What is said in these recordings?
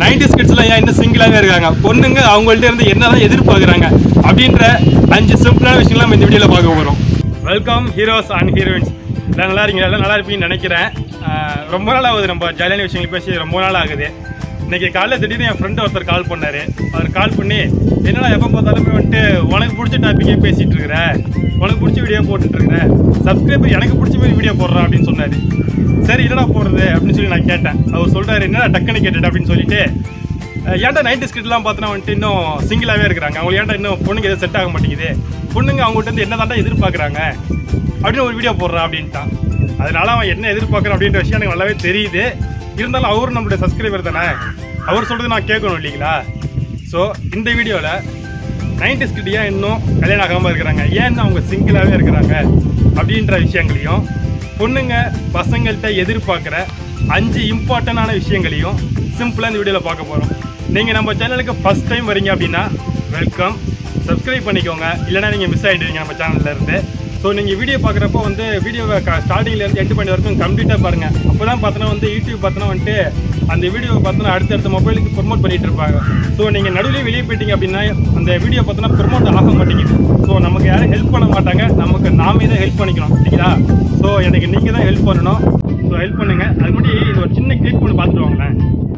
ninety ஸ்கிட்ஸ்லாம் ஏன் இன்னும் சிங்கிளாகவே இருக்காங்க பொண்ணுங்க அவங்கள்ட்ட இருந்து என்னதான் எதிர்பார்க்குறாங்க அப்படின்ற அஞ்சு சிம்பிளான விஷயங்கள் நம்ம இந்த வீடியோவில் பார்க்க போகிறோம் வெல்கம் ஹீரோஸ் அண்ட் ஹீரோயின்ஸ் எல்லாம் நல்லா இருக்கீங்க எல்லாம் நல்லா இருப்பீங்கன்னு நினைக்கிறேன் ஆஹ் ரொம்ப நாள் ஆகுது நம்ம ஜாலியான விஷயங்கள் பேசி ரொம்ப நாள் ஆகுது இன்னைக்கு காலைல திடீர்னு என் ஃப்ரெண்டு ஒருத்தர் கால் பண்ணாரு அவர் கால் பண்ணி என்னடா எப்போ பார்த்தாலுமே வந்துட்டு உனக்கு பிடிச்ச டாப்பிக்கே பேசிட்டு இருக்கிற உனக்கு பிடிச்ச வீடியோ போட்டுட்டு இருக்கிற சப்ஸ்கிரைபர் எனக்கு பிடிச்ச மாதிரி வீடியோ போடுறான் அப்படின்னு சொன்னாரு சரி என்னடா போடுறது அப்படின்னு சொல்லி நான் கேட்டேன் அவர் சொல்றாரு என்னடா டக்குன்னு கேட்டுட்டு அப்படின்னு சொல்லிட்டு அஹ் ஏன்டா நைன்டி ஸ்கிட்லாம் பார்த்தோன்னா வந்துட்டு இன்னும் சிங்கிளாகவே இருக்கிறாங்க அவங்க ஏன்டா இன்னும் பொண்ணுங்க எதுவும் செட் ஆக மாட்டேங்குது பொண்ணுங்க அவங்ககிட்ட இருந்து என்ன தாண்டா எதிர்பார்க்குறாங்க அப்படின்னு ஒரு வீடியோ போடுறான் அப்படின்ட்டான் அதனால அவன் என்ன எதிர்பார்க்குறான் அப்படின்ற விஷயம் எனக்கு நல்லாவே தெரியுது இருந்தாலும் அவரும் நம்மளுடைய சப்ஸ்கிரைபர் தானே அவர் சொல்றது நான் கேட்கணும் இல்லைங்களா ஸோ இந்த வீடியோவில் நைன்டி ஸ்கிட் ஏன் இன்னும் கல்யாணம் ஆகாமல் இருக்கிறாங்க ஏன் அவங்க சிங்கிளாகவே இருக்கிறாங்க அப்படின்ற விஷயங்களையும் பொண்ணுங்க பசங்கள்கிட்ட எதிர்பார்க்குற அஞ்சு இம்பார்ட்டண்டான விஷயங்களையும் சிம்பிளாக இந்த வீடியோவில் பார்க்க போகிறோம் நீங்கள் நம்ம சேனலுக்கு ஃபஸ்ட் டைம் வரீங்க அப்படின்னா வெல்கம் சப்ஸ்கிரைப் பண்ணிக்கோங்க இல்லைனா நீங்கள் மிஸ் ஆகிடுவீங்க நம்ம சேனல்ல இருந்து ஸோ நீங்கள் வீடியோ பார்க்குறப்போ வந்து வீடியோவை ஸ்டார்டிங்லேருந்து எண்டு பண்ணி வரைக்கும் கம்ப்ளீட்டாக பாருங்கள் அப்போ தான் பார்த்தோன்னா வந்து யூடியூப் பார்த்தோன்னா வந்துட்டு அந்த வீடியோவை பார்த்தோன்னா அடுத்தடுத்த மொபைலுக்கு ப்ரொமோட் பண்ணிட்டு இருப்பாங்க ஸோ நீங்கள் நடுவில் வெளியே போயிட்டீங்க அப்படின்னா அந்த வீடியோ பார்த்தோன்னா ப்ரொமோட் ஆக மாட்டேங்குது ஸோ நமக்கு யாரும் ஹெல்ப் பண்ண மாட்டாங்க நமக்கு நாமே தான் ஹெல்ப் பண்ணிக்கணும் இல்லைங்களா ஸோ எனக்கு நீங்கள் தான் ஹெல்ப் பண்ணணும் ஸோ ஹெல்ப் பண்ணுங்கள் அது முன்னாடி இது ஒரு சின்ன கிளிப் ஒன்று பார்த்துட்டு வாங்களேன்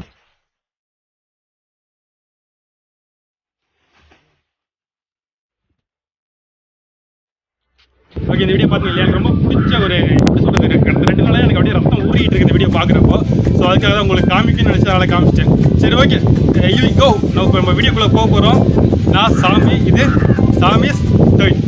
ஓகே இந்த வீடியோ பார்த்தீங்க இல்லையா எனக்கு ரொம்ப பிடிச்ச ஒரு எப்படி சொல்றது இருக்கு கடந்த ரெண்டு நாளாக எனக்கு அப்படியே ரத்தம் ஊறிட்டு இருக்கு இந்த வீடியோ பார்க்குறப்போ ஸோ அதுக்காக தான் உங்களுக்கு காமிக்கணும்னு நினச்சி அதனால் காமிச்சிட்டேன் சரி ஓகே இது கோ நம்ம இப்போ நம்ம வீடியோக்குள்ளே போக போகிறோம் நான் சாமி இது சாமிஸ் தொழில்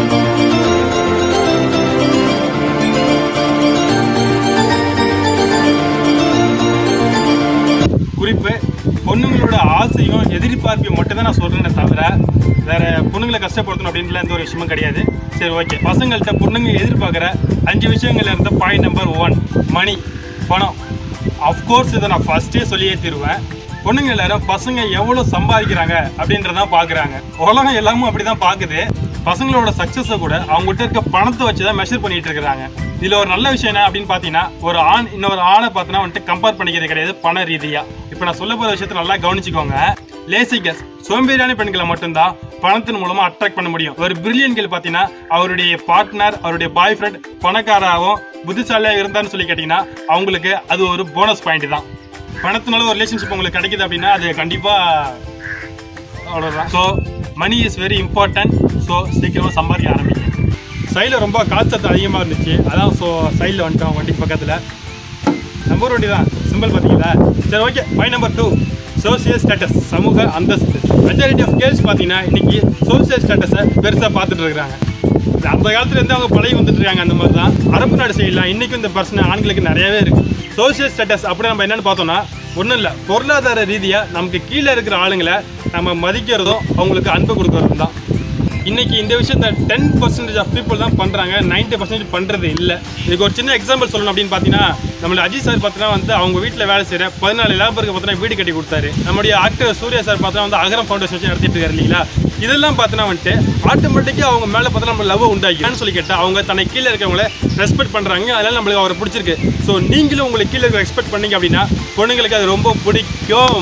குறிப்பு பொண்ணுங்களோட ஆசையும் எதிர்பார்ப்பையும் மட்டும் தான் நான் சொல்றேனே தவிர வேற பொண்ணுங்களை கஷ்டப்படுத்தணும் அப்படின்லாம் எந்த ஒரு விஷயமும் கிடையாது சரி ஓகே பசங்கள்கிட்ட பொண்ணுங்க எதிர்பார்க்குற அஞ்சு விஷயங்கள்ல இருந்த பாயிண்ட் நம்பர் ஒன் மணி பணம் அஃப்கோர்ஸ் இதை நான் ஃபர்ஸ்டே சொல்லியே தருவேன் பொண்ணுங்க எல்லாரும் பசங்க எவ்வளோ சம்பாதிக்கிறாங்க அப்படின்றதான் பார்க்குறாங்க உலகம் எல்லாமும் அப்படி தான் பார்க்குது பசங்களோட சக்ஸஸை கூட அவங்ககிட்ட இருக்க பணத்தை வச்சு தான் மெஷர் பண்ணிட்டு இருக்கிறாங்க இதுல ஒரு நல்ல விஷயம் என்ன அப்படின்னு பார்த்தீங்கன்னா ஒரு ஆண் இன்னொரு ஆணை பார்த்தோன்னா வந்துட்டு கம்பேர் பண்ணிக்கிறது கிடையாது பண ரீதியா இப்போ நான் சொல்ல போகிற விஷயத்தை நல்லா கவனிச்சுக்கோங்க லேசிகஸ் சோம்பேறியான பெண்களை மட்டும்தான் பணத்தின் மூலமா அட்ராக்ட் பண்ண முடியும் ஒரு பிரில்லியன் கேள் பார்த்தீங்கன்னா அவருடைய பார்ட்னர் அவருடைய பாய் ஃப்ரெண்ட் பணக்காராகவும் புத்திசாலியாக இருந்தான்னு சொல்லி கேட்டிங்கன்னா அவங்களுக்கு அது ஒரு போனஸ் பாயிண்ட் தான் பணத்தினால ஒரு ரிலேஷன்ஷிப் உங்களுக்கு கிடைக்குது அப்படின்னா அது கண்டிப்பாக அவ்வளோதான் so money is very important so சீக்கிரமாக சம்பாதிக்க ஆரம்பிங்க சைடில் ரொம்ப காற்று அதிகமாக இருந்துச்சு அதான் ஸோ சைடில் வந்துட்டோம் வண்டி பக்கத்தில் நம்பர் வண்டி தான் சிம்பிள் பார்த்தீங்களா சரி okay point number two social status சமூக அந்தஸ்து மெஜாரிட்டி ஆஃப் கேர்ள்ஸ் பார்த்தீங்கன்னா இன்னைக்கு சோசியல் ஸ்டேட்டஸை பெருசாக பார்த்துட்டு இருக்கிறாங்க அந்த காலத்துல இருந்து அவங்க பழகி வந்துட்டு இருக்காங்க அந்த மாதிரி தான் அரபு நாடு சைட்லாம் இன்னைக்கும் இந்த பிரச்சனை ஆண்களுக்கு நிறையவே இருக்கு சோசியல் ஸ்டேட்டஸ் அப்படி நம்ம என்னன்னு பார்த்தோம்னா ஒன்றும் இல்லை பொருளாதார ரீதியாக நமக்கு கீழே இருக்கிற ஆளுங்களை நம்ம மதிக்கிறதும் அவங்களுக்கு அன்பு கொடுக்கறதும் தான் இன்னைக்கு இந்த விஷயத்த டென் பர்சன்டேஜ் ஆஃப் பீப்புள் தான் பண்ணுறாங்க நைன்டி பர்சன்டேஜ் பண்ணுறது இல்லை இதுக்கு ஒரு சின்ன எக்ஸாம்பிள் சொல்லணும் அப்படின்னு பார்த்தீங்கன்னா நம்மளோட அஜித் சார் பார்த்தீங்கன்னா வந்து அவங்க வீட்டில் வேலை செய்கிற பதினாலு லேபருக்கு பார்த்தீங்கன்னா வீடு கட்டி கொடுத்தாரு நம்முடைய ஆக்டர் சூர்யா சார் பார்த்தா வந்து அகரம் ஃபவுண்டேஷன் வச்சு நடத்திட்டு இருக்காரு இல்லைங்களா இதெல்லாம் பார்த்தோன்னா வந்துட்டு ஆட்டோமேட்டிக்காக அவங்க மேலே பார்த்தா நம்ம லவ் உண்டாக்கி ஏன்னு சொல்லி கேட்டால் அவங்க தன்னை கீழே இருக்கிறவங்கள ரெஸ்பெக்ட் பண்ணுறாங்க அதனால நம்மளுக்கு அவரை பிடிச்சிருக்கு ஸோ நீங்களும் உங்களுக்கு கீழே இருக்க ரெஸ்பெக்ட் பண்ணீங்க அப்படின்னா பொண்ணுங்களுக்கு அது ரொம்ப பிடிக்கும்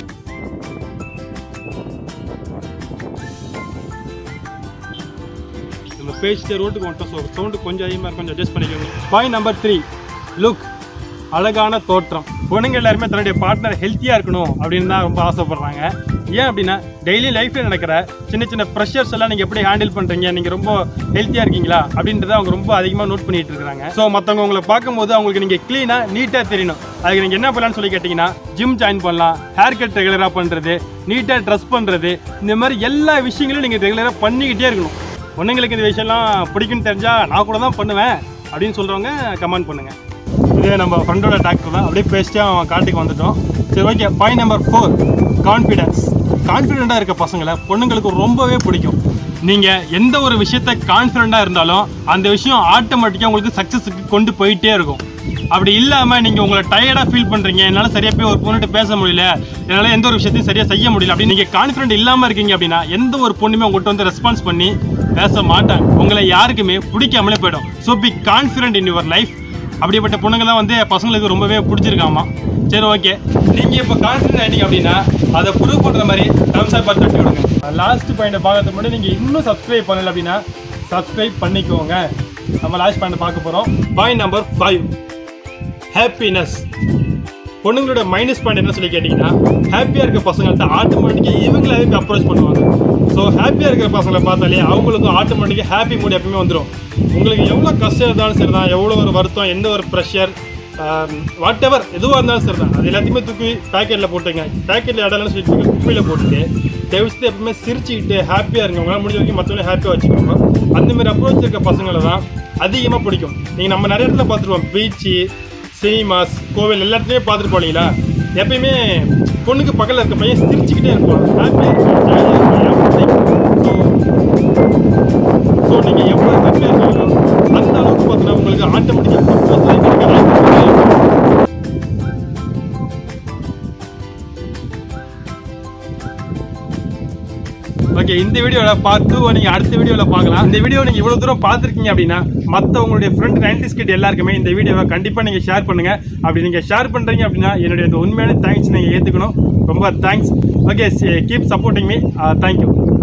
நம்ம பேசிட்டு ரோட்டுக்கு வந்துட்டோம் ஸோ சவுண்டு கொஞ்சம் அதிகமாக இருக்கும் கொஞ்சம் அட்ஜஸ்ட் பண்ணிக்கோங்க பாயிண்ட் நம்பர் த்ரீ லுக் அழகான தோற்றம் பொண்ணுங்க எல்லாருமே தன்னுடைய பார்ட்னர் ஹெல்த்தியாக இருக்கணும் அப்படின்னு தான் ரொம்ப ஆசைப்படுறாங்க ஏன் அப்படின்னா டெய்லி லைஃப்பில் நடக்கிற சின்ன சின்ன ப்ரெஷர்ஸ் எல்லாம் நீங்கள் எப்படி ஹேண்டில் பண்ணுறீங்க நீங்கள் ரொம்ப ஹெல்த்தியாக இருக்கீங்களா அப்படின்றத அவங்க ரொம்ப அதிகமாக நோட் பண்ணிட்டு இருக்காங்க ஸோ மற்றவங்க உங்களை பார்க்கும்போது அவங்களுக்கு நீங்கள் க்ளீனாக நீட்டாக தெரியணும் அதுக்கு நீங்கள் என்ன பண்ணலாம்னு சொல்லி கேட்டிங்கன்னா ஜிம் ஜாயின் பண்ணலாம் ஹேர் கட் ரெகுலராக பண்ணுறது நீட்டாக ட்ரெஸ் பண்ணுறது இந்த மாதிரி எல்லா விஷயங்களும் நீங்கள் ரெகுலராக பண்ணிக்கிட்டே இருக்கணும் பொண்ணுங்களுக்கு இந்த விஷயம்லாம் பிடிக்குன்னு தெரிஞ்சா நான் கூட தான் பண்ணுவேன் அப்படின்னு சொல்கிறவங்க கமெண்ட் பண்ணுங்கள் இதே நம்ம ஃப்ரெண்டோட டாக்டர் தான் அப்படியே பேசிட்டு அவன் காட்டுக்கு வந்துட்டோம் சரி okay point number four confidence கான்ஃபிடென்ட்டாக இருக்க பசங்களை பொண்ணுங்களுக்கு ரொம்பவே பிடிக்கும் நீங்கள் எந்த ஒரு விஷயத்த கான்ஃபிடென்ட்டாக இருந்தாலும் அந்த விஷயம் ஆட்டோமேட்டிக்காக உங்களுக்கு சக்ஸஸுக்கு கொண்டு போயிட்டே இருக்கும் அப்படி இல்லாமல் நீங்கள் உங்களை டயர்டாக ஃபீல் பண்ணுறீங்க என்னால் சரியாக போய் ஒரு பொண்ணுகிட்ட பேச முடியல என்னால் எந்த ஒரு விஷயத்தையும் சரியாக செய்ய முடியல அப்படின்னு நீங்கள் கான்ஃபிடென்ட் இல்லாமல் இருக்கீங்க அப்படின்னா எந்த ஒரு பொண்ணுமே உங்கள்கிட்ட வந்து ரெஸ்பான்ஸ் பண்ணி பேச மாட்டாங்க உங்களை யாருக்குமே பிடிக்காமலே போயிடும் so be confident in your life அப்படிப்பட்ட பொண்ணுங்க தான் வந்து பசங்களுக்கு ரொம்பவே பிடிச்சிருக்காமா சரி ஓகே நீங்கள் இப்போ கான்ஃபிடன்ட் ஆகிட்டீங்க அப்படின்னா அதை ப்ரூவ் பண்ணுற மாதிரி தம்ஸ் அப் தட்டி விடுங்க லாஸ்ட் பாயிண்ட்டை பார்க்கறதுக்கு முன்னாடி நீங்கள் இன்னும் சப்ஸ்கிரைப் பண்ணல அப்படின்னா சப்ஸ்கிரைப் பண்ணிக்கோங்க நம்ம லாஸ்ட் பாயிண்ட் பார்க்க போகிறோம் பாயிண்ட் நம்பர் ஃபைவ் ஹாப்பினஸ் பொண்ணுங்களோட மைனஸ் பாயிண்ட் என்ன சொல்லி கேட்டிங்கன்னா ஹாப்பியாக இருக்க பசங்கள்ட்ட ஆட்டோமேட்டிக்காக இவங்களாவே போய் அப்ரோச் பண்ணுவாங்க ஸோ ஹாப்பியாக இருக்கிற பசங்களை பார்த்தாலே அவங்களுக்கும் ஆட்டோமேட்டிக்காக ஹாப்பி மூட் எப்பவுமே வந்துடும் உங்களுக்கு எவ்வளோ கஷ்டம் இருந்தாலும் சரி தான் எவ்வளோ ஒரு வருத்தம் எந்த ஒரு ப்ரெஷர் வாட் எவர் எதுவாக இருந்தாலும் சரி தான் அது எல்லாத்தையுமே தூக்கி பேக்கெட்டில் போட்டுங்க பேக்கெட்டில் இடம்னு சொல்லிட்டு குப்பையில் போட்டுட்டு தயவுசெய்து எப்பவுமே சிரிச்சுக்கிட்டு ஹாப்பியாக இருங்க உங்களால் முடிஞ்ச வரைக்கும் மற்றவங்க ஹாப்பியாக வச்சுக்கோங்க அந்த மாதிரி அப்ரோச் இருக்க பசங்களை தான் அதிகமாக பிடிக்கும் நீங்கள் நம்ம நிறைய இடத்துல பார்த்துருவோம் பீச்சு சினிமாஸ் கோவில் எல்லா இடத்துலையும் பார்த்துட்டு போனீங்களா எப்பயுமே பொண்ணுக்கு பக்கத்தில் இருக்க பையன் சிரிச்சுக்கிட்டே இருப்பான் ஹாப்பியாக ஸோ நீங்கள் எவ்வளோ ஹாப்பியாக இருக்கீங்களோ அந்த அளவுக்கு பார்த்தீங்கன்னா உங்களுக்கு ஆட்டோமேட்டிக்காக ஓகே இந்த வீடியோவில் பார்த்து நீங்கள் அடுத்த வீடியோவில் பார்க்கலாம் இந்த வீடியோ நீங்கள் இவ்வளோ தூரம் பார்த்துருக்கீங்க அப்படின்னா மற்ற உங்களுடைய ஃப்ரெண்ட் நைன்டிஸ் கிட்ட எல்லாருக்குமே இந்த வீடியோவை கண்டிப்பாக நீங்கள் ஷேர் பண்ணுங்கள் அப்படி நீங்கள் ஷேர் பண்ணுறீங்க அப்படின்னா என்னுடைய இந்த உண்மையான தேங்க்ஸ் நீங்கள் ஏற்றுக்கணும் ரொம்ப thanks okay keep supporting me thank you